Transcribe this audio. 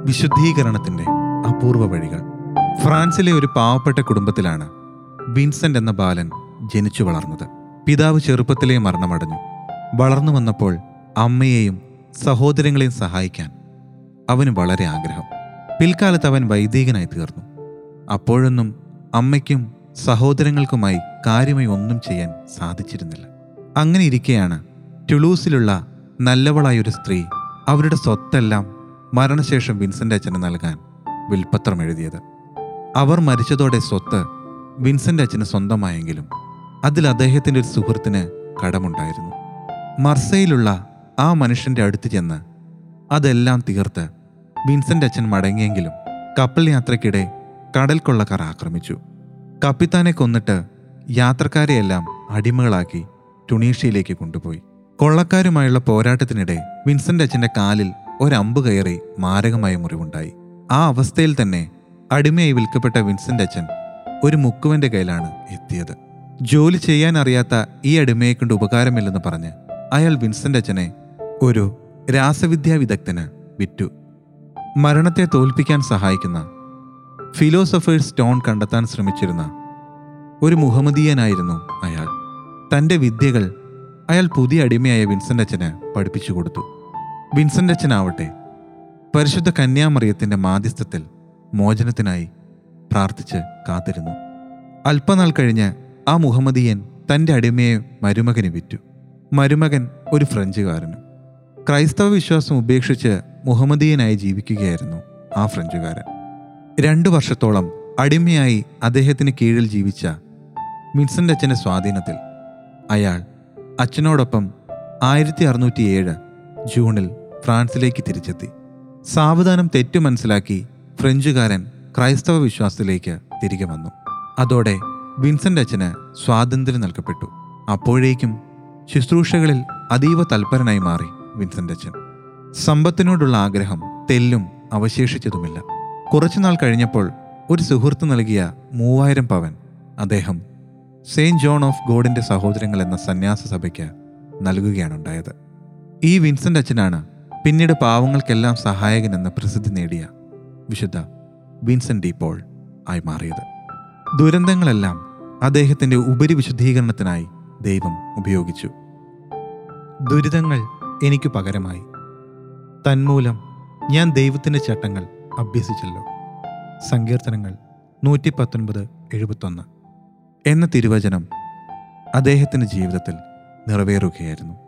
വിശുദ്ധീകരണത്തിന്റെ അപൂർവ വഴികൾ ഫ്രാൻസിലെ ഒരു പാവപ്പെട്ട കുടുംബത്തിലാണ് വിൻസെന്റ് എന്ന ബാലൻ ജനിച്ചു വളർന്നത് പിതാവ് ചെറുപ്പത്തിലേ മരണമടഞ്ഞു വളർന്നു വന്നപ്പോൾ അമ്മയെയും സഹോദരങ്ങളെയും സഹായിക്കാൻ അവന് വളരെ ആഗ്രഹം പിൽക്കാലത്ത് അവൻ വൈദികനായി തീർന്നു അപ്പോഴൊന്നും അമ്മയ്ക്കും സഹോദരങ്ങൾക്കുമായി കാര്യമായി ഒന്നും ചെയ്യാൻ സാധിച്ചിരുന്നില്ല അങ്ങനെ ഇരിക്കെയാണ് ടുളൂസിലുള്ള നല്ലവളായ ഒരു സ്ത്രീ അവരുടെ സ്വത്തെല്ലാം മരണശേഷം വിൻസെന്റ് അച്ഛന് നൽകാൻ വിൽപ്പത്രം എഴുതിയത് അവർ മരിച്ചതോടെ സ്വത്ത് വിൻസെന്റ് അച്ഛന് സ്വന്തമായെങ്കിലും അതിൽ അദ്ദേഹത്തിന്റെ ഒരു സുഹൃത്തിന് കടമുണ്ടായിരുന്നു മർസയിലുള്ള ആ മനുഷ്യന്റെ അടുത്ത് ചെന്ന് അതെല്ലാം തീർത്ത് വിൻസെന്റ് അച്ഛൻ മടങ്ങിയെങ്കിലും കപ്പൽ യാത്രയ്ക്കിടെ കടൽ കൊള്ളക്കാർ ആക്രമിച്ചു കപ്പിത്താനെ കൊന്നിട്ട് യാത്രക്കാരെയെല്ലാം അടിമകളാക്കി ടുണീഷ്യയിലേക്ക് കൊണ്ടുപോയി കൊള്ളക്കാരുമായുള്ള പോരാട്ടത്തിനിടെ വിൻസെന്റ് അച്ഛന്റെ കാലിൽ ഒരമ്പ് കയറി മാരകമായ മുറിവുണ്ടായി ആ അവസ്ഥയിൽ തന്നെ അടിമയായി വിൽക്കപ്പെട്ട വിൻസെന്റ് അച്ഛൻ ഒരു മുക്കുവന്റെ കയ്യിലാണ് എത്തിയത് ജോലി ചെയ്യാൻ അറിയാത്ത ഈ അടിമയെ കൊണ്ട് ഉപകാരമില്ലെന്ന് പറഞ്ഞ് അയാൾ വിൻസെന്റ് അച്ഛനെ ഒരു രാസവിദ്യാ വിദഗ്ധന് വിറ്റു മരണത്തെ തോൽപ്പിക്കാൻ സഹായിക്കുന്ന ഫിലോസഫേഴ്സ് സ്റ്റോൺ കണ്ടെത്താൻ ശ്രമിച്ചിരുന്ന ഒരു മുഹമ്മദീയനായിരുന്നു അയാൾ തൻ്റെ വിദ്യകൾ അയാൾ പുതിയ അടിമയായ വിൻസെന്റ് അച്ഛന് പഠിപ്പിച്ചു കൊടുത്തു വിൻസെന്റ് അച്ഛനാവട്ടെ പരിശുദ്ധ കന്യാമറിയത്തിന്റെ മാധ്യസ്ഥത്തിൽ മോചനത്തിനായി പ്രാർത്ഥിച്ച് കാത്തിരുന്നു അല്പനാൾ കഴിഞ്ഞ് ആ മുഹമ്മദീയൻ തൻ്റെ അടിമയെ മരുമകന് വിറ്റു മരുമകൻ ഒരു ഫ്രഞ്ചുകാരനും ക്രൈസ്തവ വിശ്വാസം ഉപേക്ഷിച്ച് മുഹമ്മദീയനായി ജീവിക്കുകയായിരുന്നു ആ ഫ്രഞ്ചുകാരൻ രണ്ടു വർഷത്തോളം അടിമയായി അദ്ദേഹത്തിന് കീഴിൽ ജീവിച്ച വിൻസെന്റ് അച്ഛന്റെ സ്വാധീനത്തിൽ അയാൾ അച്ഛനോടൊപ്പം ആയിരത്തി അറുന്നൂറ്റി ഏഴ് ജൂണിൽ ഫ്രാൻസിലേക്ക് തിരിച്ചെത്തി സാവധാനം തെറ്റു മനസ്സിലാക്കി ഫ്രഞ്ചുകാരൻ ക്രൈസ്തവ വിശ്വാസത്തിലേക്ക് തിരികെ വന്നു അതോടെ വിൻസെന്റ് അച്ഛന് സ്വാതന്ത്ര്യം നൽകപ്പെട്ടു അപ്പോഴേക്കും ശുശ്രൂഷകളിൽ അതീവ തൽപരനായി മാറി വിൻസെന്റ് അച്ഛൻ സമ്പത്തിനോടുള്ള ആഗ്രഹം തെല്ലും അവശേഷിച്ചതുമില്ല കുറച്ചുനാൾ കഴിഞ്ഞപ്പോൾ ഒരു സുഹൃത്ത് നൽകിയ മൂവായിരം പവൻ അദ്ദേഹം സെയിന്റ് ജോൺ ഓഫ് ഗോഡിന്റെ സഹോദരങ്ങൾ എന്ന സന്യാസ സഭയ്ക്ക് നൽകുകയാണ് ഉണ്ടായത് ഈ വിൻസെന്റ് അച്ഛനാണ് പിന്നീട് പാവങ്ങൾക്കെല്ലാം സഹായകൻ എന്ന പ്രസിദ്ധി നേടിയ വിശുദ്ധ വിൻസെന്റ് ഡി പോൾ ആയി മാറിയത് ദുരന്തങ്ങളെല്ലാം അദ്ദേഹത്തിന്റെ ഉപരിവിശുദ്ധീകരണത്തിനായി ദൈവം ഉപയോഗിച്ചു ദുരിതങ്ങൾ എനിക്ക് പകരമായി തന്മൂലം ഞാൻ ദൈവത്തിന്റെ ചട്ടങ്ങൾ അഭ്യസിച്ചല്ലോ സങ്കീർത്തനങ്ങൾ നൂറ്റി പത്തൊൻപത് എഴുപത്തൊന്ന് എന്ന തിരുവചനം അദ്ദേഹത്തിന്റെ ജീവിതത്തിൽ നിറവേറുകയായിരുന്നു